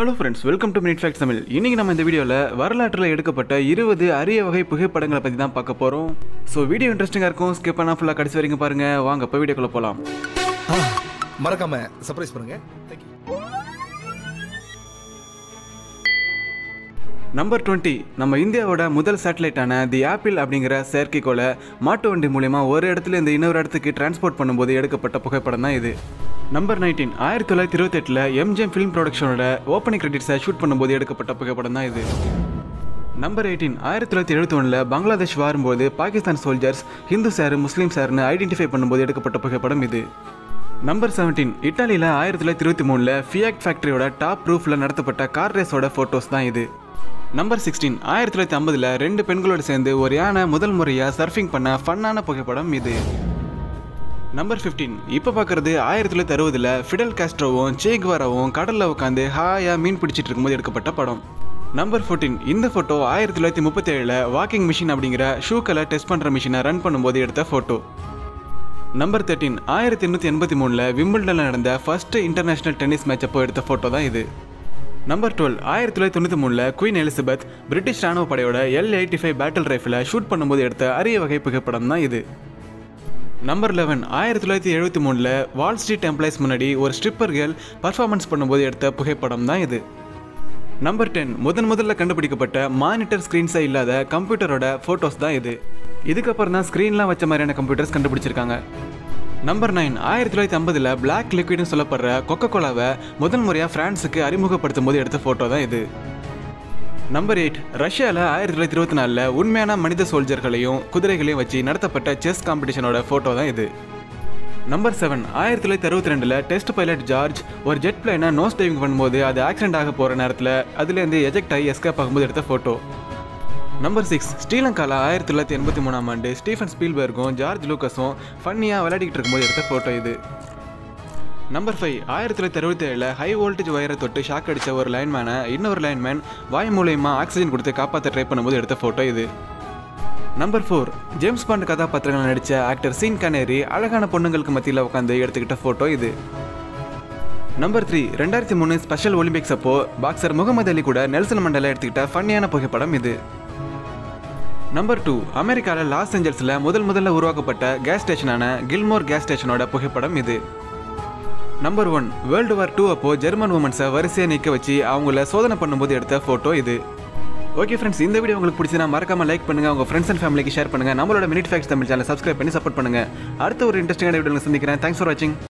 hello friends welcome to minute facts Tamil இன்னைக்கு நம்ம இந்த வீடியோவில் வரலாற்றில் எடுக்கப்பட்ட இருபது அரிய வகை புகைப்படங்களை பற்றி தான் பார்க்க போகிறோம் ஸோ வீடியோ இன்ட்ரெஸ்டிங்காக இருக்கும் ஸ்கிப் பண்ணால் ஃபுல்லாக கடைசி வரைக்கும் பாருங்கள் வாங்க இப்போ வீடியோக்குள்ளே போகலாம் ஆ, மறக்காம சர்ப்ரைஸ் பண்ணுங்க தேங்க்யூ நம்பர் டுவெண்ட்டி நம்ம இந்தியாவோட முதல் சேட்டலைட்டான தி ஆப்பிள் அப்படிங்கிற செயற்கைக்கோளை மாட்டு வண்டி மூலயமா ஒரு இடத்துல இந்த இன்னொரு இடத்துக்கு டிரான்ஸ்போர்ட் பண்ணும்போது எடுக்கப்பட்ட புகைப்படம் தான் இது நம்பர் நைன்டீன் ஆயிரத்தி தொள்ளாயிரத்தி இருபத்தெட்டில் எம்ஜிஎம் ஃபிலிம் ப்ரொடக்ஷனோட ஓப்பனிங் கிரெடிட்ஸை ஷூட் பண்ணும்போது எடுக்கப்பட்ட புகைப்படம் தான் இது நம்பர் எயிட்டீன் ஆயிரத்தி தொள்ளாயிரத்தி எழுபத்தி ஒன்றில் பங்களாதேஷ் வாரும்போது பாகிஸ்தான் சோல்ஜர்ஸ் ஹிந்து சார் முஸ்லீம் சார்னு ஐடென்டிஃபை பண்ணும்போது எடுக்கப்பட்ட புகைப்படம் இது நம்பர் செவன்டீன் இட்டாலியில் ஆயிரத்தி தொள்ளாயிரத்தி இருபத்தி மூணில் ஃபியாக் ஃபேக்டரியோட டாப் ரூஃபில் நடத்தப்பட்ட கார் ரேஸோட ஃபோட்டோஸ் தான் இது நம்பர் சிக்ஸ்டீன் ஆயிரத்தி தொள்ளாயிரத்தி ஐம்பதில் ரெண்டு பெண்களோடு சேர்ந்து ஒரு யானை முதல் முறையாக சர்ஃபிங் பண்ண ஃபன்னான புகைப்படம் இது நம்பர் 15 இப்போ பார்க்குறது ஆயிரத்தி தொள்ளாயிரத்தி அறுபதில் ஃபிடல் காஸ்ட்ரோவும் சேக்வாராவும் கடலில் உட்காந்து ஹாயாக மீன் பிடிச்சிட்டு இருக்கும்போது எடுக்கப்பட்ட படம் நம்பர் 14 இந்த ஃபோட்டோ ஆயிரத்தி தொள்ளாயிரத்தி முப்பத்தேழில் வாக்கிங் மிஷின் அப்படிங்கிற ஷூக்களை டெஸ்ட் பண்ணுற மிஷினை ரன் பண்ணும்போது எடுத்த ஃபோட்டோ நம்பர் தேர்ட்டீன் ஆயிரத்தி எண்ணூற்றி எண்பத்தி மூணில் விம்பிள்டனில் நடந்த ஃபர்ஸ்ட் இன்டர்நேஷனல் டென்னிஸ் மேட்ச் அப்போ எடுத்த ஃபோட்டோ தான் இது நம்பர் டுவெல் ஆயிரத்தி தொள்ளாயிரத்தி தொண்ணூற்றி மூணில் குயின் எலிசபெத் பிரிட்டிஷ் ராணுவ படையோட எல் எயிட்டி ஃபைவ் பேட்டில் ரைஃபிளை ஷூட் பண்ணும்போது எடுத்த அரிய வகை புகைப்படம் தான் இது நம்பர் லெவன் ஆயிரத்தி தொள்ளாயிரத்தி எழுபத்தி மூணில் வால் ஸ்ட்ரீட் எம்ப்ளாய்ஸ் முன்னாடி ஒரு ஸ்ட்ரிப்பர் கேர்ள் பர்ஃபார்மன்ஸ் பண்ணும்போது எடுத்த புகைப்படம் தான் இது நம்பர் டென் முதன் முதல்ல கண்டுபிடிக்கப்பட்ட மானிட்டர் ஸ்க்ரீன்ஸே இல்லாத கம்ப்யூட்டரோட ஃபோட்டோஸ் தான் இது இதுக்கப்புறம் தான் ஸ்க்ரீன்லாம் வச்ச மாதிரியான கம்ப்யூட்டர்ஸ் கண்டுபிடிச்சிருக்காங்க நம்பர் நைன் ஆயிரத்தி தொள்ளாயிரத்தி ஐம்பதில் பிளாக் லிக்விட்னு சொல்லப்படுற கொக்கோ கோலாவை முதல் முறையாக ஃப்ரான்ஸுக்கு அறிமுகப்படுத்தும் போது எடுத்த ஃபோட்டோ தான் இது நம்பர் எயிட் ரஷ்யாவில் ஆயிரத்தி தொள்ளாயிரத்தி இருபத்தி நாலில் உண்மையான மனித சோல்ஜர்களையும் குதிரைகளையும் வச்சு நடத்தப்பட்ட செஸ் காம்படிஷனோட ஃபோட்டோ தான் இது நம்பர் செவன் ஆயிரத்தி தொள்ளாயிரத்தி அறுபத்தி ரெண்டில் டெஸ்ட் பைலட் ஜார்ஜ் ஒரு ஜெட் பிளைனை நோஸ் டைவிங் பண்ணும்போது அது ஆக்சிடென்ட் ஆக போகிற நேரத்தில் அதுலேருந்து எஜெக்ட் ஆகி எஸ்கேப் ஆகும்போது எடுத்த ஃபோட்டோ நம்பர் சிக்ஸ் ஸ்ரீலங்காவில் ஆயிரத்தி தொள்ளாயிரத்தி எண்பத்தி மூணாம் ஆண்டு ஸ்டீஃபன் ஸ்பீல்பர்க்கும் ஜார்ஜ் லூக்கஸும் ஃபன்னியாக விளையாடிக்கிட்டு இருக்கும்போது எடுத்த ஃபோட்டோ இது நம்பர் ஃபைவ் ஆயிரத்தி தொள்ளாயிரத்தி அறுபத்தி ஏழில் ஹை வோல்டேஜ் வயரை தொட்டு ஷாக் அடித்த ஒரு லைன்மேனை இன்னொரு லைன்மேன் வாய் மூலயமா ஆக்சிஜன் கொடுத்து காப்பாற்ற ட்ரை பண்ணும்போது எடுத்த ஃபோட்டோ இது நம்பர் ஃபோர் ஜேம்ஸ் பாண்ட் கதாபாத்திரங்கள் நடித்த ஆக்டர் சீன் கனேரி அழகான பொண்ணுங்களுக்கு மத்தியில் உட்காந்து எடுத்துக்கிட்ட ஃபோட்டோ இது நம்பர் த்ரீ ரெண்டாயிரத்தி மூணு ஸ்பெஷல் ஒலிம்பிக்ஸ் அப்போ பாக்ஸர் முகமது அலி கூட நெல்சன் மண்டல எடுத்துக்கிட்ட ஃபன்னியான புகைப்படம் இது நம்பர் டூ அமெரிக்காவில் லாஸ் ஏஞ்சல்ஸில் முதல் முதல்ல உருவாக்கப்பட்ட கேஸ் ஸ்டேஷனான கில்மோர் கேஸ் ஸ்டேஷனோட புகைப்படம் இது number one world war two அப்போ ஜெர்மன் உமன்ஸை வரிசையாக நிற்க வச்சு அவங்கள சோதனை பண்ணும்போது எடுத்த ஃபோட்டோ இது ஓகே ஃப்ரெண்ட்ஸ் இந்த வீடியோ உங்களுக்கு பிடிச்சினா மறக்காம லைக் பண்ணுங்க உங்க ஃப்ரெண்ட்ஸ் அண்ட் ஃபேமிலிக்கு ஷேர் பண்ணுங்க நம்மளோட minute facts Tamil channel subscribe பண்ணி சப்போர்ட் பண்ணுங்க அடுத்த ஒரு இன்ட்ரெஸ்டிங்கான வீடியோ சந்திக்கிறேன் தேங்க்ஸ் ஃபார் வாட்சிங்